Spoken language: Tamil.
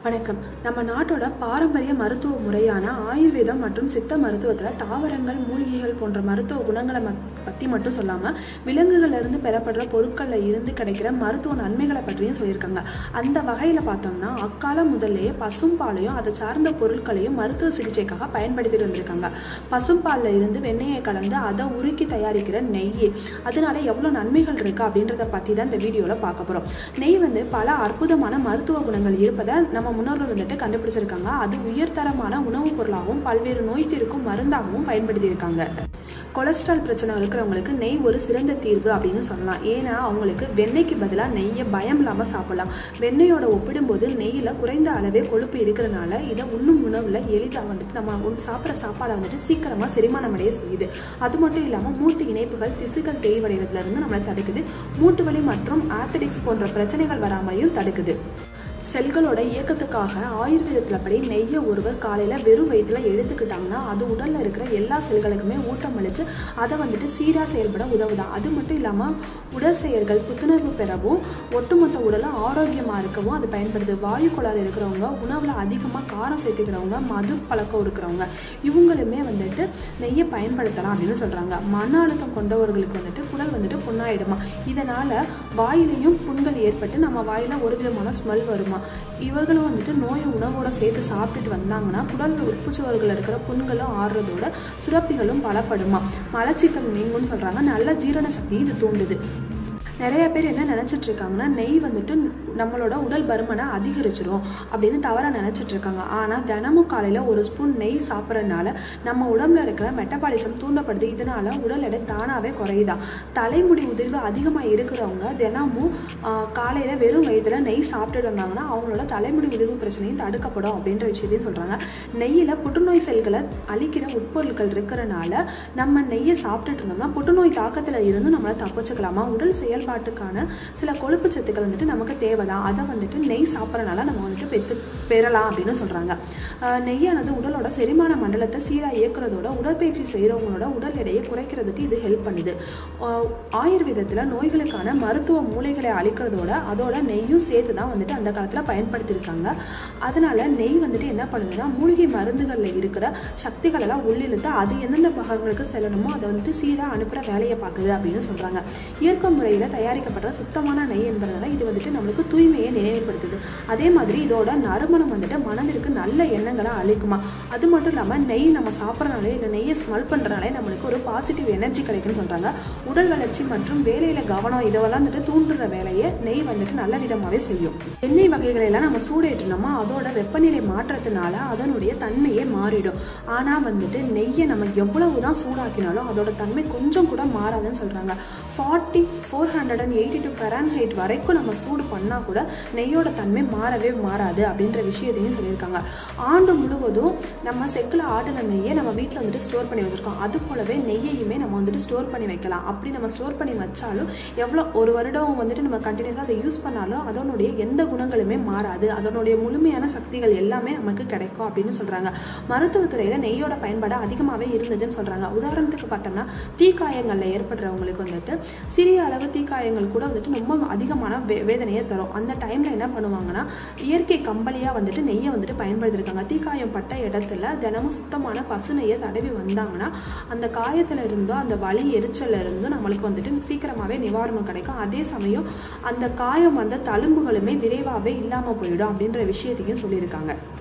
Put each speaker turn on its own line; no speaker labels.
வணக்கம் நம்ம நாட்டோட பாரம்பரிய மருத்துவ முறையான ஆயுர்வேதம் மற்றும் சித்த மருத்துவத்தில் தாவரங்கள் மூலிகைகள் போன்ற மருத்துவ குணங்களை மத்- பத்தி மட்டும் சொல்லாம விலங்குகள்ல இருந்து பெறப்படுற பொருட்கள்ல இருந்து கிடைக்கிற மருத்துவ நன்மைகளை பற்றியும் சொல்லியிருக்காங்க அந்த வகையில பார்த்தோம்னா அக்காலம் முதல்லயே பசும்பாலையும் அதை சார்ந்த பொருட்களையும் மருத்துவ சிகிச்சைக்காக பயன்படுத்திட்டு வந்திருக்காங்க பசும்பால்ல இருந்து வெண்ணெயை கலந்து அதை உருக்கி தயாரிக்கிற நெய் அதனால எவ்வளவு நன்மைகள் இருக்கு அப்படின்றத பத்தி தான் இந்த வீடியோல பார்க்க போறோம் நெய் வந்து பல அற்புதமான மருத்துவ குணங்கள் இருப்பதை நம்ம முன்னோர்கள் வந்துட்டு கண்டுபிடிச்சிருக்காங்க அது உயர்தரமான உணவுப் பொருளாகவும் பல்வேறு நோய் தீர்க்கும் மருந்தாகவும் பயன்படுத்தியிருக்காங்க கொலஸ்ட்ரால் பிரச்சனை இருக்கிறவங்களுக்கு நெய் ஒரு சிறந்த தீர்வு அப்படின்னு சொல்லலாம் ஏன்னா அவங்களுக்கு வெண்ணெய்க்கு பதிலாக நெய்யை பயம் இல்லாமல் சாப்பிடலாம் வெண்ணெயோட ஒப்பிடும்போது நெய்யில் குறைந்த அளவே கொழுப்பு இருக்கிறனால இதை உண்ணும் உணவில் எளிதாக வந்துட்டு நம்ம உண்- சாப்பிட்ற சாப்பாடை வந்துட்டு சீக்கிரமாக செரிமானம் அடைய செய்யுது அது மட்டும் இல்லாமல் மூட்டு இணைப்புகள் திசுக்கள் தேய்வடைவதுல இருந்து நம்மளை தடுக்குது மூட்டு வலி மற்றும் ஆத்தடிக்ஸ் போன்ற பிரச்சனைகள் வராமலையும் தடுக்குது செல்களோட இயக்கத்துக்காக ஆயுர்வேதத்துல படி நெய்யை ஒருவர் காலையில வெறும் வயிற்றுல எடுத்துக்கிட்டாங்கன்னா அது உடல்ல இருக்கிற எல்லா செல்களுக்குமே ஊட்டம் அளிச்சு அதை வந்துட்டு சீரா செயல்பட உதவுதா அது மட்டும் இல்லாம உடல் செயல்கள் புத்துணர்வு பெறவும் ஒட்டுமொத்த உடலும் ஆரோக்கியமா இருக்கவும் அது பயன்படுது வாயு கோளாறு இருக்கிறவங்க உணவுல அதிகமா காரம் சேர்த்துக்கிறவங்க மது பழக்கம் இருக்கிறவங்க இவங்களுமே வந்துட்டு நெய்யை பயன்படுத்தலாம் அப்படின்னு சொல்றாங்க மன அழுத்தம் கொண்டவர்களுக்கு வந்துட்டு குடல் வந்துட்டு புண்ணாயிடுமா இதனால வாயிலையும் புண்கள் ஏற்பட்டு நம்ம வாயில ஒரு விதமான ஸ்மெல் வருமா இவர்களும் வந்துட்டு நோயை உணவோட சேர்த்து சாப்பிட்டுட்டு வந்தாங்கன்னா குடல் உட்புச்சுவர்கள் இருக்கிற புண்களும் ஆறுறதோட சுரப்பிகளும் பலப்படுமா மலச்சிக்கல் நீங்கும்னு சொல்றாங்க நல்ல ஜீரண சக்தி இது தூண்டுது நிறைய பேர் என்ன நினைச்சிட்டு இருக்காங்கன்னா நெய் வந்துட்டு நம்மளோட உடல் பருமனை அதிகரிச்சிரும் அப்படின்னு தவறா நினைச்சிட்டு இருக்காங்க ஆனா தினமும் காலையில ஒரு ஸ்பூன் நெய் சாப்பிட்றதுனால நம்ம உடம்புல இருக்கிற மெட்டபாலிசம் தூண்டப்படுது இதனால உடல் எடை தானாவே குறையுதா தலைமுடி உதிர்வு அதிகமா இருக்கிறவங்க தினமும் ஆஹ், காலையில வெறும் வயிற்றுல நெய் சாப்பிட்டுட்டு வந்தாங்கன்னா அவங்களோட தலைமுடி உதிர்வு பிரச்சனையும் தடுக்கப்படும் அப்படின்ற விஷயத்தையும் சொல்றாங்க நெய்யில புற்றுநோய் செல்களை அழிக்கிற உட்பொருட்கள் இருக்கிறனால நம்ம நெய்யை சாப்பிட்டுட்டு இருந்தோம்னா புற்றுநோய் தாக்கத்துல இருந்து நம்மளை தப்பிச்சுக்கலாமா உடல் செயல்பாட்டுக்கான சில கொழுப்பு சத்துக்கள் வந்துட்டு நமக்கு தேவைதான் அதை வந்துட்டு நெய் சாப்பிட்றனால நம்ம வந்துட்டு பெற்று பெறலாம் அப்படின்னு சொல்றாங்க ஆஹ் நெய்யானது உடலோட செரிமான மண்டலத்தை சீராக இயக்குறதோட உடற்பயிற்சி செய்கிறவங்களோட உடல் எடையை குறைக்கிறதுக்கு இது ஹெல்ப் பண்ணுது ஆஹ் ஆயுர்வேதத்தில் நோய்களுக்கான மருத்துவ மூளைகளை அழிக்கிறதோட அதோட நெய்யும் சேர்த்து தான் வந்துட்டு அந்த காலத்தில் பயன்படுத்தியிருக்காங்க அதனால நெய் வந்துட்டு என்ன பண்ணுதுன்னா மூலிகை மருந்துகளில் இருக்கிற சக்திகள் எல்லாம் உள்ளிழுத்து அது எந்தெந்த பாகங்களுக்கு செல்லணுமோ அதை வந்துட்டு சீராக அனுப்புகிற வேலையை பார்க்குது அப்படின்னு சொல்கிறாங்க இயற்கை முறையில் தயாரிக்கப்பட்ட சுத்தமான நெய் என்பதனால இது வந்துட்டு நம்மளுக்கு தூய்மையை நினைவுபடுத்துது அதே மாதிரி இதோட நறுமணம் வந்துட்டு மனதிற்கு நல்ல எண்ணங்களை அளிக்குமா அது மட்டும் இல்லாமல் நெய் நம்ம சாப்பிட்றனாலே இல்லை நெய்யை ஸ்மெல் பண்ணுறனாலே நம்மளுக்கு ஒரு பாசிட்டிவ் எனர்ஜி கிடைக்கும்னு சொல்கிறாங்க உடல் வளர்ச்சி மற்றும் வேலையில் கவனம் இதெல்லாம் வந்துட்டு தூண்டுற வேலையை நெய் வந்துட்டு நல்ல விதமாகவே செய்யும் எண்ணெய் வகைகளை எல்லாம் நம்ம சூடேற்றினோமா அதோட வெப்பநிலை மாற்றத்தினால அதனுடைய தன்மையே மாறிடும் ஆனால் வந்துட்டு நெய்யை நம்ம எவ்வளவு தான் சூடாக்கினாலும் அதோட தன்மை கொஞ்சம் கூட மாறாதுன்னு சொல்கிறாங்க forty four hundred and eighty two Fahrenheit வரைக்கும் நம்ம சூடு பண்ணால் கூட நெய்யோட தன்மை மாறவே மாறாது அப்படின்ற விஷயத்தையும் சொல்லியிருக்காங்க ஆண்டு முழுவதும் நம்ம செக்கில் ஆட்டின நெய்யை நம்ம வீட்டில் வந்துட்டு ஸ்டோர் பண்ணி வச்சுருக்கோம் அது போலவே நெய்யையுமே நம்ம வந்துட்டு ஸ்டோர் பண்ணி வைக்கலாம் அப்படி நம்ம ஸ்டோர் பண்ணி வச்சாலும் எவ்வளோ ஒரு வருடம் வந்துட்டு நம்ம கண்டினியூஸாக அதை யூஸ் பண்ணாலும் அதனுடைய எந்த குணங்களுமே மாறாது அதனுடைய முழுமையான சக்திகள் எல்லாமே நமக்கு கிடைக்கும் அப்படின்னு சொல்கிறாங்க மருத்துவத்துறையில் நெய்யோட பயன்பாடு அதிகமாகவே இருந்ததுன்னு சொல்கிறாங்க உதாரணத்துக்கு பார்த்தோம்னா தீக்காயங்களில் ஏற்படுறவங்களுக்கு வந்துட்டு சிறிய அளவு தீக்காயங்கள் கூட வந்துட்டு ரொம்ப அதிகமான வே வேதனையை தரும் அந்த டைமில் என்ன பண்ணுவாங்கன்னா இயற்கை கம்பளியாக வந்துட்டு நெய்யை வந்துட்டு பயன்படுத்தியிருக்காங்க தீக்காயம் பட்ட இடத்துல தினமும் சுத்தமான பசு நெய்யை தடவி வந்தாங்கன்னா அந்த காயத்துல இருந்தோ அந்த வலி எரிச்சல்ல இருந்தோ நம்மளுக்கு வந்துட்டு சீக்கிரமாகவே நிவாரணம் கிடைக்கும் அதே சமயம் அந்த காயம் வந்த தழும்புகளுமே விரைவாகவே இல்லாமல் போயிடும் அப்படின்ற விஷயத்தையும் சொல்லியிருக்காங்க